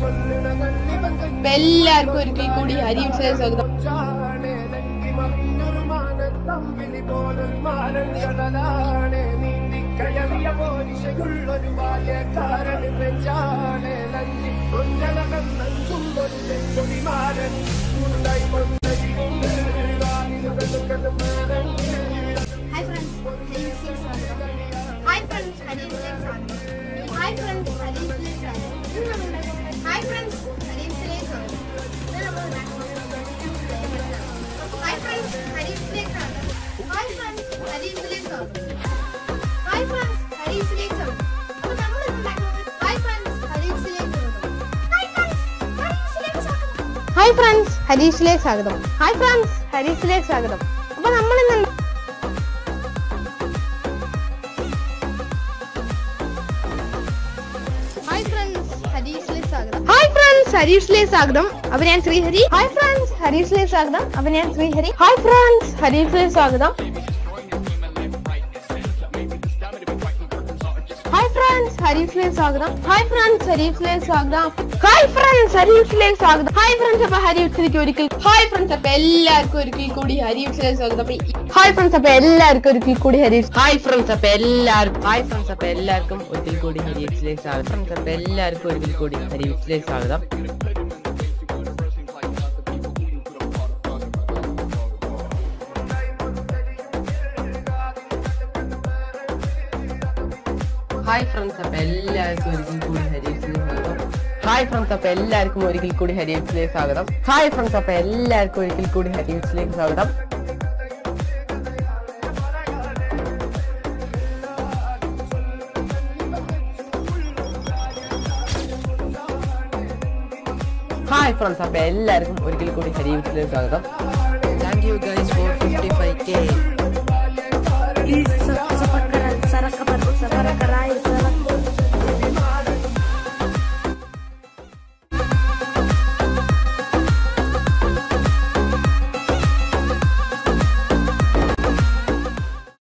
അപ്പൊ എല്ലാവർക്കും ഒരിക്കൽ കൂടി ഹരി ഉത്സവ സ്വാഗതം ഹായ് ഫ്രണ്ട്സ് ഹരീസിലേക്ക് സ്വാഗതം ഹായ് ഫ്രണ്ട്സ് ഹരീസിലേക്ക് സ്വാഗതം ഹായ് ഫ്രണ്ട്സ് ഹരീസിലേക്ക് സ്വാഗതം ഇന്ന് നമ്മൾ ഹായ് ഫ്രണ്ട്സ് ഹരീസിലേക്ക് സ്വാഗതം ഇന്ന് നമ്മൾ ഹായ് ഫ്രണ്ട്സ് ഹരീസിലേക്ക് സ്വാഗതം ഹായ് ഫ്രണ്ട്സ് ഹരീസിലേക്ക് സ്വാഗതം ഹായ് ഫ്രണ്ട്സ് ഹരീസിലേക്ക് സ്വാഗതം അപ്പോൾ നമ്മൾ ഇന്ന് ഉണ്ടാക്കുന്നത് ഹായ് ഫ്രണ്ട്സ് ഹരീസിലേക്ക് സ്വാഗതം ഹായ് ഫ്രണ്ട്സ് ഹരീസിലേക്ക് സ്വാഗതം ഹായ് ഫ്രണ്ട്സ് ഹരീസിലേക്ക് സ്വാഗതം ഹായ് ഫ്രണ്ട്സ് ഹരീസിലേക്ക് സ്വാഗതം അപ്പൊ നമ്മൾ ഇന്ന് ഹായ് ഫ്രണ്ട്സ് ഹരീസിലേക്ക് സ്വാഗതം ഹായ് ഫ്രണ്ട്സ് ഹരീഷിലേക്ക് സ്വാഗതം അപ്പൊ ഞാൻ ശ്രീഹരി ഹായ് ഫ്രണ്ട്സ് ഹരീഷിലേക്ക് സ്വാഗതം അപ്പൊ ഞാൻ ശ്രീഹരി ഹായ് ഫ്രണ്ട്സ് ഹരീഷിലേക്ക് സ്വാഗതം ഹായ് ഫ്രണ്ട്സ് ഹരീഷിലേക്ക് സ്വാഗതം ഹായ് ഫ്രണ്ട്സ് ഹരീഷിലേക്ക് സ്വാഗതം ഹായ് ഫ്രണ്ട്സ് ഹരീഷിലേക്ക് സ്വാഗതം ഹായ് ഫ്രണ്ട്സ് അപ്പൊ ഹരി ഉത്സവിക്ക് ഒരിക്കൽ ഹായ് ഫ്രണ്ട്സ് അപ്പൊ എല്ലാവർക്കും ഒരിക്കൽ കൂടി ഹരി ഉത്സവിലേക്ക് സ്വാഗതം അപ്പൊ ഹായ് ഫ്രണ്ട്സ് അപ്പൊ എല്ലാവർക്കും ഒരിക്കൽ കൂടി ഹരി ഹായ് ഫ്രണ്ട്സ് അപ്പൊ എല്ലാവർക്കും ഹായ് ഫ്രണ്ട്സ് അപ്പൊ എല്ലാവർക്കും ഒരിക്കൽ കൂടി ഹരിവിച്ചിലേക്ക് സ്വാഗതം ഫ്രണ്ട്സ് അപ്പൊ എല്ലാവർക്കും ഒരിക്കൽ കൂടി ഹരിവിച്ചിലേക്ക് സ്വാഗതം ഹായ് ഫ്രണ്ട്സ് അപ്പൊ എല്ലാവർക്കും ഒരിക്കൽ കൂടി ഹരിവിച്ചിലേക്ക് സ്വാഗതം ഹായ് ഫ്രണ്ട്സ് അപ്പൊ എല്ലാവർക്കും ഒരിക്കൽ കൂടി ഹരിവിച്ചിലേക്ക് സ്വാഗതം ഹായ് ഫ്രണ്ട്സ് അപ്പൊ എല്ലാവർക്കും ഒരിക്കൽ കൂടി ഹരിവിച്ചിലേക്ക് സ്വാഗതം ഹായ് ഫ്രണ്ട്സ് അപ്പൊ എല്ലാവർക്കും ഒരിക്കൽ കൂടി ഹരിവിച്ചിലേക്ക് സ്വാഗതം thank you guys for fifty five K